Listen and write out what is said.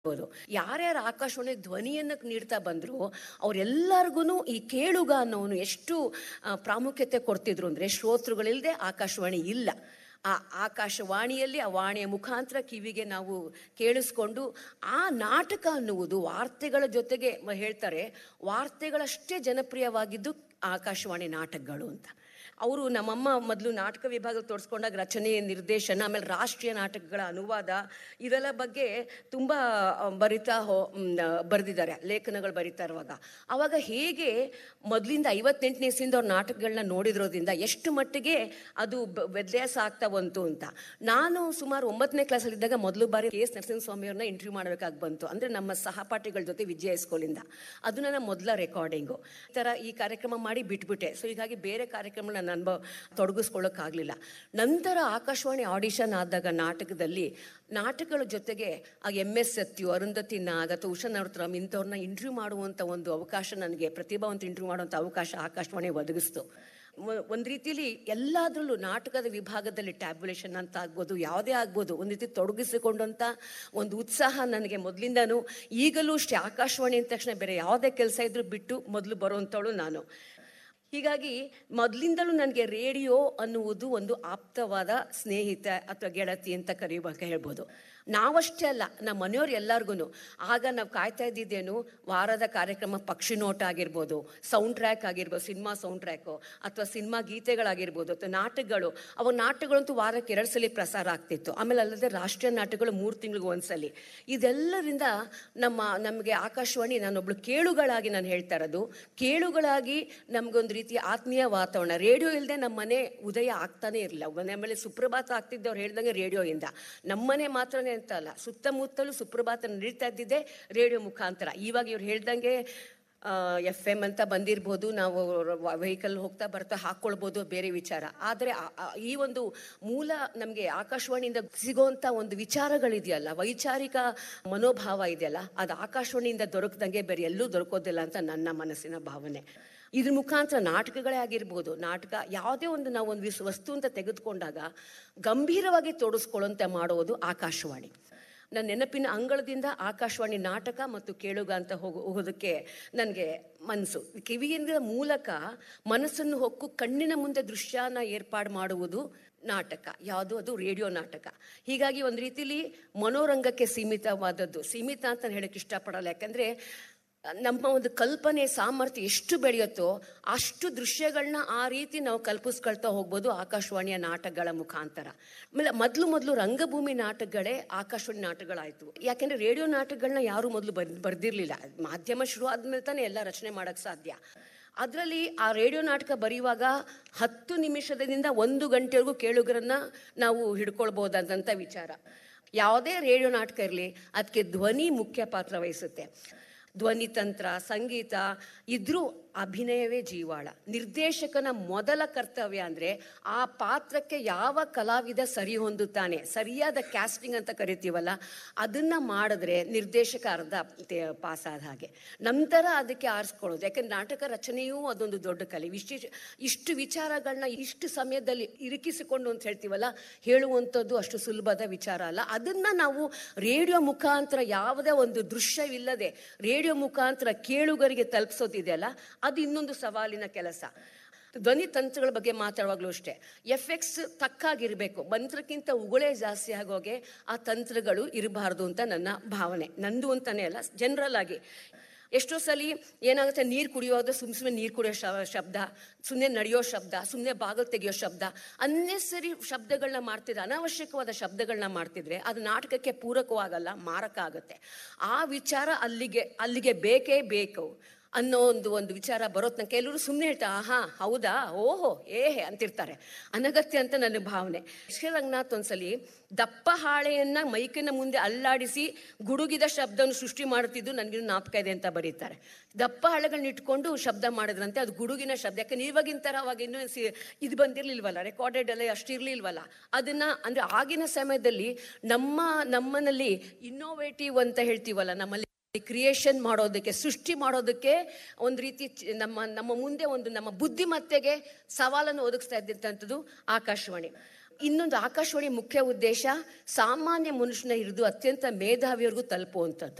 ಬೋದು ಯಾರ್ಯಾರು ಆಕಾಶವಾಣಿ ಧ್ವನಿಯನ್ನು ನೀಡ್ತಾ ಬಂದ್ರು ಅವರೆಲ್ಲರಿಗೂ ಈ ಕೇಳುಗ ಅನ್ನೋನು ಎಷ್ಟು ಆ, ಪ್ರಾಮುಖ್ಯತೆ ಕೊಡ್ತಿದ್ರು ಅಂದ್ರೆ ಶ್ರೋತೃಗಳಿಲ್ಲದೆ ಆಕಾಶವಾಣಿ ಇಲ್ಲ ಆ ಆಕಾಶವಾಣಿಯಲ್ಲಿ ಆ ವಾಣಿಯ ಮುಖಾಂತರ ಕಿವಿಗೆ ನಾವು ಕೇಳಿಸ್ಕೊಂಡು ಆ ನಾಟಕ ಅನ್ನುವುದು ವಾರ್ತೆಗಳ ಜೊತೆಗೆ ಮ- ಹೇಳ್ತಾರೆ ವಾರ್ತೆಗಳಷ್ಟೇ ಜನಪ್ರಿಯವಾಗಿದ್ದು ಆಕಾಶವಾಣಿ ನಾಟಕಗಳು ಅಂತ ಅವರು ನಮ್ಮಮ್ಮ ಮೊದಲು ನಾಟಕ ವಿಭಾಗದಲ್ಲಿ ತೋರಿಸ್ಕೊಂಡಾಗ ರಚನೆ ನಿರ್ದೇಶನ ಆಮೇಲೆ ರಾಷ್ಟ್ರೀಯ ನಾಟಕಗಳ ಅನುವಾದ ಇವೆಲ್ಲ ಬಗ್ಗೆ ತುಂಬ ಬರಿತಾ ಹೋ ಬರೆದಿದ್ದಾರೆ ಲೇಖನಗಳು ಬರಿತಾ ಇರುವಾಗ ಅವಾಗ ಹೇಗೆ ಮೊದಲಿಂದ ಐವತ್ತೆಂಟನೇ ಇಸ್ವಿಯಿಂದ ಅವ್ರ ನಾಟಕಗಳನ್ನ ನೋಡಿದ್ರೋದ್ರಿಂದ ಎಷ್ಟು ಮಟ್ಟಿಗೆ ಅದು ಬ- ವ್ಯತ್ಯಾಸ ಆಗ್ತಾ ಬಂತು ಅಂತ ನಾನು ಸುಮಾರು ಒಂಬತ್ತನೇ ಕ್ಲಾಸಲ್ಲಿದ್ದಾಗ ಮೊದಲು ಬಾರಿ ಕೆ ಎಸ್ ನರಸಿಂಹಸ್ವಾಮಿಯವ್ರನ್ನ ಇಂಟರ್ವ್ಯೂ ಮಾಡಬೇಕಾಗಿ ಬಂತು ಅಂದರೆ ನಮ್ಮ ಸಹಪಾಠಿಗಳ ಜೊತೆ ವಿಜಯ ಸ್ಕೂಲಿಂದ ಅದು ನನ್ನ ಮೊದಲ ರೆಕಾರ್ಡಿಂಗು ಈ ಥರ ಈ ಕಾರ್ಯಕ್ರಮ ಮಾಡಿ ಬಿಟ್ಬಿಟ್ಟೆ ಸೊ ಹೀಗಾಗಿ ಬೇರೆ ಕಾರ್ಯಕ್ರಮ ನನ್ನ ಅನುಭವ ತೊಡಗಿಸ್ಕೊಳ್ಳೋಕ್ಕಾಗಲಿಲ್ಲ ನಂತರ ಆಕಾಶವಾಣಿ ಆಡಿಷನ್ ಆದಾಗ ನಾಟಕದಲ್ಲಿ ನಾಟಕಗಳ ಜೊತೆಗೆ ಆ ಎಮ್ ಎಸ್ ಸತ್ಯು ಅರುಂಧತಿ ನಾಗ್ ಅಥವಾ ಉಷಾ ನವರತ್ನಂ ಇಂಥವ್ರನ್ನ ಇಂಟರ್ವ್ಯೂ ಮಾಡುವಂಥ ಒಂದು ಅವಕಾಶ ನನಗೆ ಪ್ರತಿಭಾವಂತ ಇಂಟರ್ವ್ಯೂ ಮಾಡುವಂಥ ಅವಕಾಶ ಆಕಾಶವಾಣಿ ಒದಗಿಸ್ತು ಒಂದು ರೀತಿಯಲ್ಲಿ ಎಲ್ಲದರಲ್ಲೂ ನಾಟಕದ ವಿಭಾಗದಲ್ಲಿ ಟ್ಯಾಬ್ಯುಲೇಷನ್ ಅಂತ ಆಗ್ಬೋದು ಯಾವುದೇ ಆಗ್ಬೋದು ಒಂದು ರೀತಿ ತೊಡಗಿಸಿಕೊಂಡಂಥ ಒಂದು ಉತ್ಸಾಹ ನನಗೆ ಮೊದಲಿಂದನೂ ಈಗಲೂ ಅಷ್ಟೇ ಆಕಾಶವಾಣಿ ಅಂದ ತಕ್ಷಣ ಬೇರೆ ಯಾವುದೇ ಕೆಲಸ ಇದ್ರೂ ಬಿಟ್ಟು ಮೊದಲು ಬರುವಂಥವಳು ನಾನು ಹೀಗಾಗಿ ಮೊದಲಿಂದಲೂ ನನಗೆ ರೇಡಿಯೋ ಅನ್ನುವುದು ಒಂದು ಆಪ್ತವಾದ ಸ್ನೇಹಿತ ಅಥವಾ ಗೆಳತಿ ಅಂತ ಕರೆಯುವಾಗ ಹೇಳ್ಬೋದು ನಾವಷ್ಟೇ ಅಲ್ಲ ನಮ್ಮ ಮನೆಯವ್ರು ಎಲ್ಲರಿಗೂ ಆಗ ನಾವು ಕಾಯ್ತಾ ಇದ್ದಿದ್ದೇನು ವಾರದ ಕಾರ್ಯಕ್ರಮ ಪಕ್ಷಿ ನೋಟ ಆಗಿರ್ಬೋದು ಸೌಂಡ್ ಟ್ರ್ಯಾಕ್ ಆಗಿರ್ಬೋದು ಸಿನಿಮಾ ಸೌಂಡ್ ಟ್ರ್ಯಾಕು ಅಥವಾ ಸಿನಿಮಾ ಗೀತೆಗಳಾಗಿರ್ಬೋದು ಅಥವಾ ನಾಟಕಗಳು ಅವಾಗ ನಾಟಕಗಳಂತೂ ವಾರಕ್ಕೆ ಎರಡು ಸಲ ಪ್ರಸಾರ ಆಗ್ತಿತ್ತು ಆಮೇಲೆ ಅಲ್ಲದೆ ರಾಷ್ಟ್ರೀಯ ನಾಟಕಗಳು ಮೂರು ತಿಂಗಳಿಗೆ ಒಂದ್ಸಲಿ ಇದೆಲ್ಲರಿಂದ ನಮ್ಮ ನಮಗೆ ಆಕಾಶವಾಣಿ ನಾನೊಬ್ಳು ಕೇಳುಗಳಾಗಿ ನಾನು ಹೇಳ್ತಾ ಇರೋದು ಕೇಳುಗಳಾಗಿ ನಮಗೊಂದು ರೀತಿಯ ಆತ್ಮೀಯ ವಾತಾವರಣ ರೇಡಿಯೋ ಇಲ್ಲದೆ ನಮ್ಮ ಮನೆ ಉದಯ ಆಗ್ತಾನೆ ಇರಲಿಲ್ಲ ಮನೆ ಮೇಲೆ ಸುಪ್ರಭಾತ ಆಗ್ತಿದ್ದವ್ರು ಹೇಳ್ದಂಗೆ ರೇಡಿಯೋಯಿಂದ ನಮ್ಮನೆ ಮಾತ್ರನೇ ಅಂತ ಅಲ್ಲ ಸುತ್ತಮುತ್ತಲೂ ಸುಪ್ರಭಾತ ನಡೀತಾ ಇದ್ದಿದ್ದೆ ರೇಡಿಯೋ ಮುಖಾಂತರ ಇವಾಗ ಇವ್ರು ಹೇಳ್ದಂಗೆ ಎಫ್ ಎಮ್ ಅಂತ ಬಂದಿರ್ಬೋದು ನಾವು ವೆಹಿಕಲ್ ಹೋಗ್ತಾ ಬರ್ತಾ ಹಾಕ್ಕೊಳ್ಬೋದು ಬೇರೆ ವಿಚಾರ ಆದರೆ ಆ- ಆ- ಈ ಒಂದು ಮೂಲ ನಮಗೆ ಆಕಾಶವಾಣಿಯಿಂದ ಸಿಗೋಂಥ ಒಂದು ವಿಚಾರಗಳಿದೆಯಲ್ಲ ವೈಚಾರಿಕ ಮನೋಭಾವ ಇದೆಯಲ್ಲ ಅದು ಆಕಾಶವಾಣಿಯಿಂದ ದೊರಕದಂಗೆ ಬೇರೆ ಎಲ್ಲೂ ದೊರಕೋದಿಲ್ಲ ಅಂತ ನನ್ನ ಮನಸ್ಸಿನ ಭಾವನೆ ಇದ್ರ ಮುಖಾಂತರ ನಾಟಕಗಳೇ ಆಗಿರ್ಬೋದು ನಾಟಕ ಯಾವುದೇ ಒಂದು ನಾವು ಒಂದು ವಿಸ್ ವಸ್ತು ಅಂತ ತೆಗೆದುಕೊಂಡಾಗ ಗಂಭೀರವಾಗಿ ತೋಡಿಸ್ಕೊಳ್ಳುವಂತೆ ಮಾಡುವುದು ಆಕಾಶವಾಣಿ ನನ್ನ ನೆನಪಿನ ಅಂಗಳದಿಂದ ಆಕಾಶವಾಣಿ ನಾಟಕ ಮತ್ತು ಕೇಳುಗ ಅಂತ ಹೋಗೋ ಹೋಗೋದಕ್ಕೆ ನನಗೆ ಮನಸ್ಸು ಕಿವಿಯಿಂದ ಮೂಲಕ ಮನಸ್ಸನ್ನು ಹೊಕ್ಕು ಕಣ್ಣಿನ ಮುಂದೆ ದೃಶ್ಯನ ಏರ್ಪಾಡು ಮಾಡುವುದು ನಾಟಕ ಯಾವುದು ಅದು ರೇಡಿಯೋ ನಾಟಕ ಹೀಗಾಗಿ ಒಂದು ರೀತಿಲಿ ಮನೋರಂಗಕ್ಕೆ ಸೀಮಿತವಾದದ್ದು ಸೀಮಿತ ಅಂತ ನಾನು ಹೇಳಕ್ಕೆ ಇಷ್ಟಪಡಲ್ಲ ಯಾಕಂದರೆ ನಮ್ಮ ಒಂದು ಕಲ್ಪನೆ ಸಾಮರ್ಥ್ಯ ಎಷ್ಟು ಬೆಳೆಯುತ್ತೋ ಅಷ್ಟು ದೃಶ್ಯಗಳನ್ನ ಆ ರೀತಿ ನಾವು ಕಲ್ಪಿಸ್ಕೊಳ್ತಾ ಹೋಗ್ಬೋದು ಆಕಾಶವಾಣಿಯ ನಾಟಕಗಳ ಮುಖಾಂತರ ಆಮೇಲೆ ಮೊದಲು ಮೊದಲು ರಂಗಭೂಮಿ ನಾಟಕಗಳೇ ಆಕಾಶವಾಣಿ ನಾಟಕಗಳಾಯ್ತು ಯಾಕೆಂದ್ರೆ ರೇಡಿಯೋ ನಾಟಕಗಳನ್ನ ಯಾರು ಮೊದಲು ಬರ್ ಬರ್ದಿರ್ಲಿಲ್ಲ ಮಾಧ್ಯಮ ಶುರು ಆದ್ಮೇಲೆ ತಾನೇ ಎಲ್ಲ ರಚನೆ ಮಾಡಕ್ ಸಾಧ್ಯ ಅದರಲ್ಲಿ ಆ ರೇಡಿಯೋ ನಾಟಕ ಬರೆಯುವಾಗ ಹತ್ತು ನಿಮಿಷದಿಂದ ಒಂದು ಗಂಟೆವರೆಗೂ ಕೇಳುಗರನ್ನ ನಾವು ಹಿಡ್ಕೊಳ್ಬೋದಂತ ವಿಚಾರ ಯಾವುದೇ ರೇಡಿಯೋ ನಾಟಕ ಇರಲಿ ಅದಕ್ಕೆ ಧ್ವನಿ ಮುಖ್ಯ ಪಾತ್ರ ವಹಿಸುತ್ತೆ ಧ್ವನಿ ತಂತ್ರ ಸಂಗೀತ ಇದ್ರೂ ಅಭಿನಯವೇ ಜೀವಾಳ ನಿರ್ದೇಶಕನ ಮೊದಲ ಕರ್ತವ್ಯ ಅಂದ್ರೆ ಆ ಪಾತ್ರಕ್ಕೆ ಯಾವ ಕಲಾವಿದ ಸರಿ ಹೊಂದುತ್ತಾನೆ ಸರಿಯಾದ ಕ್ಯಾಸ್ಟಿಂಗ್ ಅಂತ ಕರಿತೀವಲ್ಲ ಅದನ್ನ ಮಾಡಿದ್ರೆ ನಿರ್ದೇಶಕ ಅರ್ಧ ತೆ- ಪಾಸ್ ಆದ ಹಾಗೆ ನಂತರ ಅದಕ್ಕೆ ಆರಿಸ್ಕೊಳ್ಳೋದು ಯಾಕಂದ್ರೆ ನಾಟಕ ರಚನೆಯೂ ಅದೊಂದು ದೊಡ್ಡ ಕಲೆ ಇಷ್ಟು ಇಷ್ಟು ವಿಚಾರಗಳನ್ನ ಇಷ್ಟು ಸಮಯದಲ್ಲಿ ಇರಿಕಿಸಿಕೊಂಡು ಅಂತ ಹೇಳ್ತೀವಲ್ಲ ಹೇಳುವಂಥದ್ದು ಅಷ್ಟು ಸುಲಭದ ವಿಚಾರ ಅಲ್ಲ ಅದನ್ನ ನಾವು ರೇಡಿಯೋ ಮುಖಾಂತರ ಯಾವುದೇ ಒಂದು ದೃಶ್ಯವಿಲ್ಲದೆ ರೇಡಿಯೋ ಮುಖಾಂತರ ಕೇಳುಗರಿಗೆ ತಲುಪಿಸೋದಿದೆಯಲ್ಲ ಅದು ಇನ್ನೊಂದು ಸವಾಲಿನ ಕೆಲಸ ಧ್ವನಿ ತಂತ್ರಗಳ ಬಗ್ಗೆ ಮಾತಾಡುವಾಗಲೂ ಅಷ್ಟೇ ಎಫೆಕ್ಟ್ಸ್ ತಕ್ಕಾಗಿರ್ಬೇಕು ಮಂತ್ರಕ್ಕಿಂತ ಉಗುಳೇ ಜಾಸ್ತಿ ಆಗೋಗೆ ಆ ತಂತ್ರಗಳು ಇರಬಾರ್ದು ಅಂತ ನನ್ನ ಭಾವನೆ ನಂದು ಅಂತಾನೆ ಅಲ್ಲ ಜನರಲ್ ಆಗಿ ಎಷ್ಟೋ ಸಲ ಏನಾಗುತ್ತೆ ನೀರು ಕುಡಿಯೋದು ಸುಮ್ ಸುಮ್ಮನೆ ನೀರು ಕುಡಿಯೋ ಶ- ಶಬ್ದ ಸುಮ್ಮನೆ ನಡೆಯೋ ಶಬ್ದ ಸುಮ್ಮನೆ ಬಾಗಿಲು ತೆಗೆಯೋ ಶಬ್ದ ಅನ್ನೆಸರಿ ಶಬ್ದಗಳನ್ನ ಮಾಡ್ತಿದ್ರೆ ಅನಾವಶ್ಯಕವಾದ ಶಬ್ದಗಳನ್ನ ಮಾಡ್ತಿದ್ರೆ ಅದು ನಾಟಕಕ್ಕೆ ಪೂರಕವಾಗಲ್ಲ ಮಾರಕ ಆಗುತ್ತೆ ಆ ವಿಚಾರ ಅಲ್ಲಿಗೆ ಅಲ್ಲಿಗೆ ಬೇಕೇ ಬೇಕು ಅನ್ನೋ ಒಂದು ಒಂದು ವಿಚಾರ ಬರೋತ್ನ ಕೆಲವರು ಸುಮ್ಮನೆ ಹೇಳ್ತಾ ಆಹಾ ಹೌದಾ ಓಹೋ ಏಹೆ ಅಂತಿರ್ತಾರೆ ಅನಗತ್ಯ ಅಂತ ನನ್ನ ಭಾವನೆ ಶ್ರೀ ರಂಗನಾಥ್ ಒಂದ್ಸಲಿ ದಪ್ಪ ಹಾಳೆಯನ್ನ ಮೈಕಿನ ಮುಂದೆ ಅಲ್ಲಾಡಿಸಿ ಗುಡುಗಿದ ಶಬ್ದವನ್ನು ಸೃಷ್ಟಿ ಮಾಡುತ್ತಿದ್ದು ನನಗೆ ಜ್ಞಾಪಕ ಇದೆ ಅಂತ ಬರೀತಾರೆ ದಪ್ಪ ಹಾಳೆಗಳನ್ನ ಇಟ್ಕೊಂಡು ಶಬ್ದ ಮಾಡಿದ್ರಂತೆ ಅದು ಗುಡುಗಿನ ಶಬ್ದ ಯಾಕಂದ್ರೆ ಇವಾಗಿನ ಥರ ಅವಾಗ ಇನ್ನೂ ಸಿ ಇದು ಬಂದಿರ್ಲಿಲ್ವಲ್ಲ ರೆಕಾರ್ಡೆಡ್ ಎಲ್ಲ ಅಷ್ಟು ಇರ್ಲಿಲ್ವಲ್ಲ ಅದನ್ನ ಅಂದ್ರೆ ಆಗಿನ ಸಮಯದಲ್ಲಿ ನಮ್ಮ ನಮ್ಮನಲ್ಲಿ ಇನ್ನೋವೇಟಿವ್ ಅಂತ ಹೇಳ್ತೀವಲ್ಲ ನಮ್ಮಲ್ಲಿ ಕ್ರಿಯೇಷನ್ ಮಾಡೋದಕ್ಕೆ ಸೃಷ್ಟಿ ಮಾಡೋದಕ್ಕೆ ಒಂದು ರೀತಿ ಚ- ನಮ್ಮ ನಮ್ಮ ಮುಂದೆ ಒಂದು ನಮ್ಮ ಬುದ್ಧಿಮತ್ತೆಗೆ ಸವಾಲನ್ನು ಒದಗಿಸ್ತಾ ಇದ್ದಂಥದ್ದು ಆಕಾಶವಾಣಿ ಇನ್ನೊಂದು ಆಕಾಶವಾಣಿ ಮುಖ್ಯ ಉದ್ದೇಶ ಸಾಮಾನ್ಯ ಮನುಷ್ಯನ ಹಿಡಿದು ಅತ್ಯಂತ ಮೇಧಾವಿಯವರೆಗೂ ತಲುಪುವಂಥದ್ದು